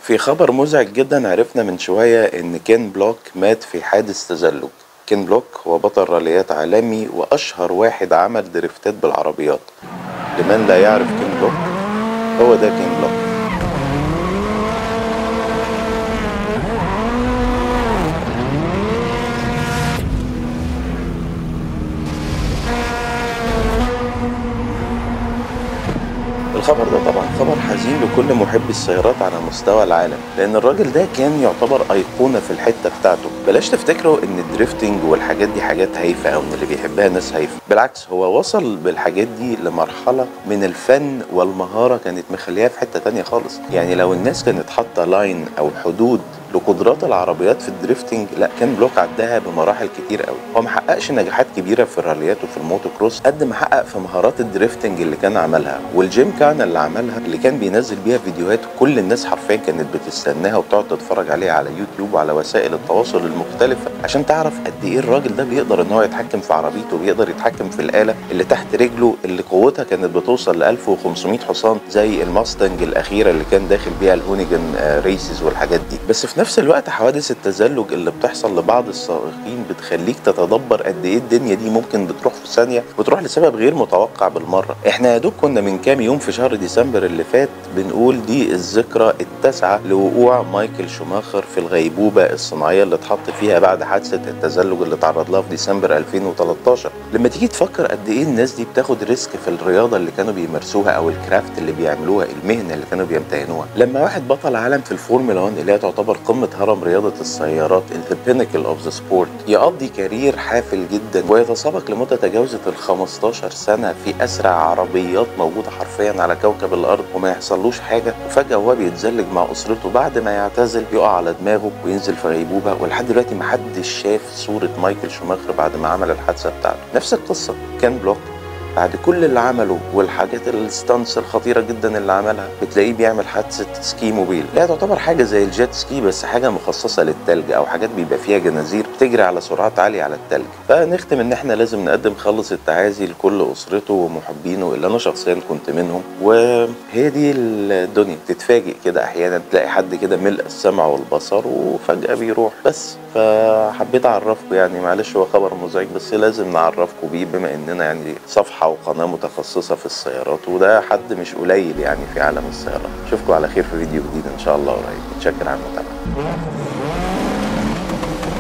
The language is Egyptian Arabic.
في خبر مزعج جدا عرفنا من شوية إن كين بلوك مات في حادث تزلج كين بلوك هو بطل راليات عالمي وأشهر واحد عمل دريفتات بالعربيات لمن لا يعرف كين بلوك هو ده كين بلوك الخبر ده طبعا خبر حزين لكل محبي السيارات على مستوى العالم لان الراجل ده كان يعتبر ايقونه في الحته بتاعته بلاش تفتكروا ان الدريفتنج والحاجات دي حاجات هايفه او ان اللي بيحبها ناس هايفه بالعكس هو وصل بالحاجات دي لمرحله من الفن والمهاره كانت مخليها في حته تانية خالص يعني لو الناس كانت حاطه لاين او حدود لقدرات العربيات في الدريفتنج لا كان بلوك عداها بمراحل كتير قوي هو ما حققش نجاحات كبيره في الراليات وفي الموتو كروس قد ما حقق في مهارات الدريفتنج اللي كان عملها والجيم كان اللي عملها اللي كان بينزل بيها فيديوهات كل الناس حرفيا كانت بتستناها وبتقعد تتفرج عليها على يوتيوب وعلى وسائل التواصل المختلفه عشان تعرف قد ايه الراجل ده بيقدر ان هو يتحكم في عربيته وبيقدر يتحكم في الاله اللي تحت رجله اللي قوتها كانت بتوصل ل 1500 حصان زي الماستنج الاخيره اللي كان داخل بيها الهونيجن آه، ريسز والحاجات دي بس في نفس الوقت حوادث التزلج اللي بتحصل لبعض السائقين بتخليك تتدبر قد ايه الدنيا دي ممكن بتروح في ثانيه بتروح لسبب غير متوقع بالمره احنا يا دوب كنا من كام يوم في شهر ديسمبر اللي فات بنقول دي الذكرى التاسعه لوقوع مايكل شوماخر في الغيبوبه الصناعيه اللي اتحط فيها بعد حادثه التزلج اللي تعرض لها في ديسمبر 2013 لما تيجي تفكر قد ايه الناس دي بتاخد ريسك في الرياضه اللي كانوا بيمارسوها او الكرافت اللي بيعملوها المهنه اللي كانوا بيمتهنوها لما واحد بطل عالم في الفورمولا 1 اللي هي تعتبر قمه هرم رياضه السيارات ذا بينكل اوف ذا سبورت يقضي كارير حافل جدا ويتسابق لمده تجاوزت ال 15 سنه في اسرع عربيات موجوده حرفيا على كوكب الارض وما يحصلوش حاجه وفجاه وهو بيتزلج مع اسرته بعد ما يعتزل يقع على دماغه وينزل في غيبوبه ولحد دلوقتي ما حدش شاف صوره مايكل شوماخر بعد ما عمل الحادثه بتاعته نفس القصه كان بلوك بعد كل اللي عمله والحاجات الستانس الخطيره جدا اللي عملها بتلاقيه بيعمل حادثه سكي موبيل لا تعتبر حاجه زي الجيت سكي بس حاجه مخصصه للتلج او حاجات بيبقى فيها جنازير بتجري على سرعات عاليه على التلج فنختم ان احنا لازم نقدم خلص التعازي لكل اسرته ومحبينه اللي انا شخصيا كنت منهم وهي دي الدنيا تتفاجئ كده احيانا تلاقي حد كده ملء السمع والبصر وفجاه بيروح بس فحبيت اعرفكم يعني معلش هو خبر مزعج بس لازم نعرفكم بيه بما اننا يعني صفحه وقناه متخصصه في السيارات وده حد مش قليل يعني في عالم السيارات اشوفكم على خير في فيديو جديد ان شاء الله قريب متشكر على المتابعه